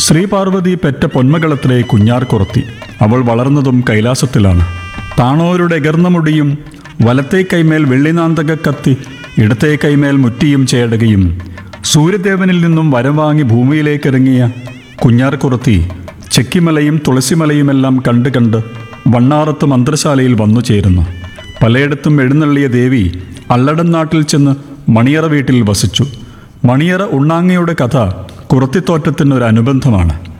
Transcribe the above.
ശ്രീപാർവതി പെറ്റ പൊന്മകളത്തിലെ കുഞ്ഞാർ കുറത്തി അവൾ വളർന്നതും കൈലാസത്തിലാണ് താണോരുടെ എകർന്ന മുടിയും വലത്തെ കൈമേൽ വെള്ളിനാന്തക കത്തി ഇടത്തെ കൈമേൽ മുറ്റിയും ചേടുകയും സൂര്യദേവനിൽ നിന്നും വരം വാങ്ങി ഭൂമിയിലേക്കിറങ്ങിയ കുഞ്ഞാർ കുറത്തി ചെക്കിമലയും തുളസിമലയുമെല്ലാം കണ്ട് കണ്ട് വണ്ണാറത്ത് മന്ത്രശാലയിൽ വന്നു ചേരുന്നു പലയിടത്തും എഴുന്നള്ളിയ ദേവി അല്ലടൻ നാട്ടിൽ ചെന്ന് മണിയറ വീട്ടിൽ വസിച്ചു മണിയറ ഉണ്ണാങ്ങയുടെ കഥ കുറത്തിത്തോറ്റത്തിനൊരു അനുബന്ധമാണ്